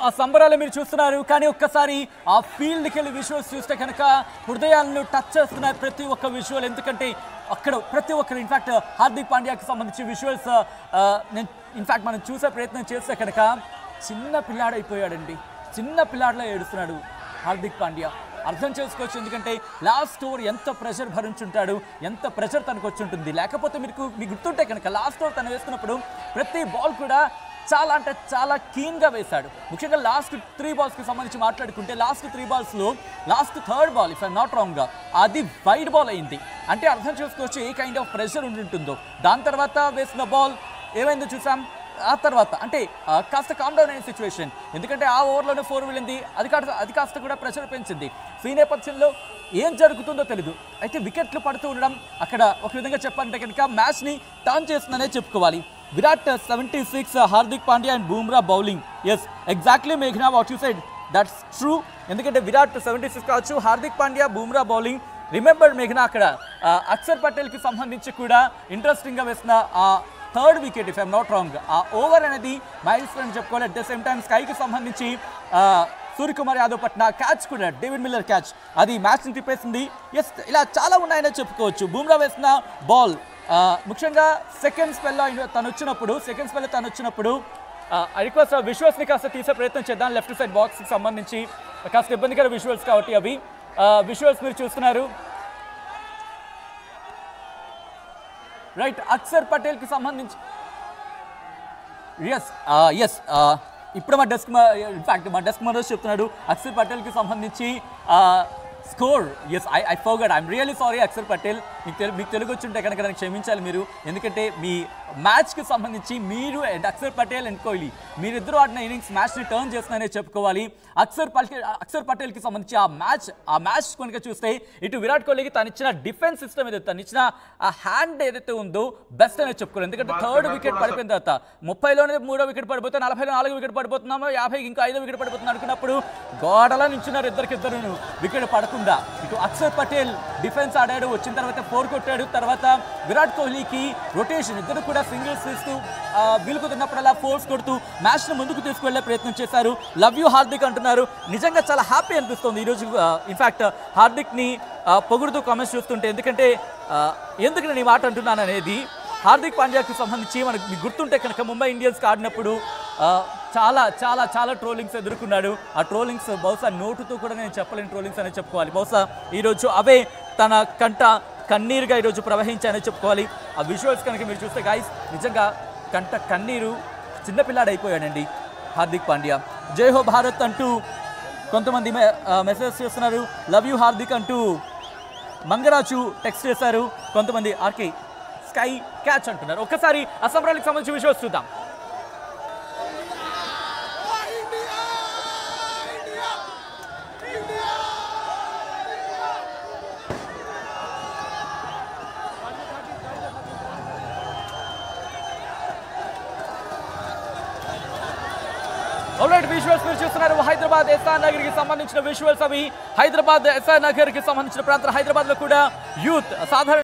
సంబరాలు మీరు చూస్తున్నారు కానీ ఒక్కసారి ఆ ఫీల్డ్కి వెళ్ళి విజువల్స్ చూస్తే కనుక హృదయాలను టచ్ చేస్తున్నాయి ప్రతి ఒక్క విజువల్ ఎందుకంటే అక్కడ ప్రతి ఒక్కరు ఇన్ఫాక్ట్ హార్దిక్ పాండ్యాకి సంబంధించి విజువల్స్ నేను ఇన్ఫాక్ట్ మనం చూసే ప్రయత్నం చేస్తే కనుక చిన్న పిల్లాడైపోయాడండి చిన్న పిల్లాడిలో ఏడుస్తున్నాడు హార్దిక్ పాండ్యా అర్థం చేసుకోవచ్చు ఎందుకంటే లాస్ట్ ఓవర్ ఎంత ప్రెషర్ భరించుంటాడు ఎంత ప్రెషర్ తనకు వచ్చి ఉంటుంది లేకపోతే మీకు మీకు గుర్తుంటే కనుక లాస్ట్ ఓవర్ తను వేసుకున్నప్పుడు ప్రతి బాల్ కూడా చాలా అంటే చాలా కీన్గా వేశాడు ముఖ్యంగా లాస్ట్ త్రీ బాల్స్కి సంబంధించి మాట్లాడుకుంటే లాస్ట్ త్రీ బాల్స్లో last third ball if I not రాంగ్గా అది వైడ్ బాల్ అయింది అంటే అర్థం చేసుకోవచ్చు ఏ కైండ్ ఆఫ్ ప్రెషర్ ఉంటుందో దాని తర్వాత వేసిన బాల్ ఏమైందో చూసాం ఆ తర్వాత అంటే ఆ, కాస్త కామ్ డౌన్ అయిన సిచ్యువేషన్ ఎందుకంటే ఆ ఓవర్లోనే ఫోర్ వెళ్ళింది అది కాస్త అది కాస్త కూడా ప్రెషర్ పెంచింది ఈ నేపథ్యంలో ఏం జరుగుతుందో తెలియదు అయితే వికెట్లు పడుతూ ఉండడం అక్కడ ఒక విధంగా చెప్పాలంటే కనుక మ్యాచ్ని టర్న్ చేస్తుందనే చెప్పుకోవాలి Virat seventy six Hardik Pandya and Bumrah bowling yes exactly మేఘ్నా what you said that's true ఎందుకంటే విరాట్ సెవెంటీ సిక్స్ కావచ్చు హార్దిక్ పాండ్యా బూమ్రా బౌలింగ్ రిమెంబర్ మేఘ్నా అక్కడ ఆ, అక్షర్ పటేల్కి సంబంధించి కూడా ఇంట్రెస్టింగ్గా వేసిన ఆ third wicket if I'm not wrong ఆ ఓవర్ అనేది మైల్స్ అని చెప్పుకోవాలి అట్ ద సేమ్ టైం స్కైకి సంబంధించి ఆ, సూర్యకుమార్ యాదవ్ పట్ల క్యాచ్ కూడా డేవిడ్ మిల్లర్ క్యాచ్ అది మ్యాచ్ని తిప్పేసింది ఎస్ ఇలా చాలా ఉన్నాయనే చెప్పుకోవచ్చు బూమ్రా వేసిన బాల్ ముఖ్యంగా సెకండ్ స్పెల్లో తను వచ్చినప్పుడు సెకండ్ స్పెల్లో తను వచ్చినప్పుడు ఐ రిక్వెస్ట్ విజువల్స్ని కాస్త తీసే ప్రయత్నం చేద్దాం లెఫ్ట్ సైడ్ బాక్స్కి సంబంధించి కాస్త ఇబ్బందికర విజువల్స్ కాబట్టి అవి విజువల్స్ మీరు చూస్తున్నారు రైట్ అక్షర్ పటేల్కి సంబంధించి ఎస్ ఎస్ ఇప్పుడు మా డెస్క్ ఇన్ఫాక్ట్ మా డెస్క్ మనోజ్ చెప్తున్నాడు అక్షర్ పటేల్కి సంబంధించి score yes I I forgot I'm really sorry Akshar Patel మీకు తెలు మీకు తెలుగు వచ్చి ఉంటే కనుక నన్ను క్షమించాలి మీరు ఎందుకంటే మీ మ్యాచ్కి సంబంధించి మీరు అండ్ అక్షర్ పటేల్ అండ్ కోహ్లీ మీరిద్దరూ ఆడిన ఇన్నింగ్స్ మ్యాచ్ని టర్న్ చేస్తున్నారనే చెప్పుకోవాలి అక్షర్ పటేల్ అక్షర్ పటేల్కి సంబంధించి ఆ మ్యాచ్ ఆ మ్యాచ్ కనుక చూస్తే ఇటు విరాట్ కోహ్లీకి తను ఇచ్చిన డిఫెన్స్ సిస్టమ్ ఏదైతే తను ఇచ్చిన ఆ హ్యాండ్ ఏదైతే ఉందో బెస్ట్ అనేది చెప్పుకోవాలి ఎందుకంటే థర్డ్ వికెట్ పడిపోయిన తర్వాత ముప్పైలోనే మూడో వికెట్ పడిపోతే నలభైలో నాలుగు వికెట్ పడిపోతున్నాము యాభైకి ఇంకా ఐదో వికెట్ పడిపోతుంది అనుకున్నప్పుడు గోడలా నించున్నారు ఇద్దరికిద్దరు వికెట్ పడకుండా ఇటు అక్షర్ పటేల్ డిఫెన్స్ ఆడాడు వచ్చిన తర్వాత ఫోర్ కొట్టాడు తర్వాత విరాట్ కోహ్లీకి రొటేషన్ ఇద్దరు కూడా సింగిల్స్ ఇస్తూ ఆ, వీలు కుదిరినప్పుడల్లా ఫోర్స్ కొడుతూ మ్యాచ్ను ముందుకు తీసుకువెళ్ళే ప్రయత్నం చేశారు లవ్ యూ హార్దిక్ అంటున్నారు నిజంగా చాలా హ్యాపీ అనిపిస్తుంది ఈరోజు ఇన్ఫాక్ట్ హార్దిక్ని ఆ, పొగుడుతూ కామెంట్స్ చూస్తుంటే ఎందుకంటే ఆ, ఎందుకు నేను ఈ మాట అంటున్నాను అనేది హార్దిక్ పాండ్యాకి సంబంధించి మనకు మీకు గుర్తుంటే కనుక ముంబై ఇండియన్స్కి ఆడినప్పుడు ఆ, చాలా చాలా చాలా ట్రోలింగ్స్ ఎదుర్కొన్నాడు ఆ ట్రోలింగ్స్ బహుశా నోటుతో కూడా నేను చెప్పలేని ట్రోలింగ్స్ అనేది చెప్పుకోవాలి బహుశా ఈరోజు అవే తన కంట కన్నీరుగా ఈరోజు ప్రవహించాయని చెప్పుకోవాలి ఆ విజువల్స్ కనుక మీరు చూస్తే గాయస్ నిజంగా కంట కన్నీరు చిన్నపిల్లాడు అయిపోయాడండి హార్దిక్ పాండ్యా జై హో భారత్ అంటూ కొంతమంది మెసేజ్ చేస్తున్నారు లవ్ యూ హార్దిక్ అంటూ మంగరాజు టెక్స్ట్ చేశారు కొంతమంది ఆర్కే స్కై క్యాచ్ అంటున్నారు ఒక్కసారి అసంబ్రాలకు సంబంధించి విషయం చూద్దాం ఆల్రైట్ విజువల్స్ మీరు చూస్తున్నారు హైదరాబాద్ ఎస్ఆర్ నగర్ కి సంబంధించిన విజువల్స్ అవి హైదరాబాద్ ఎస్ఆర్ నగర్ కి సంబంధించిన ప్రాంతం హైదరాబాద్ లో కూడా యూత్ సాధారణ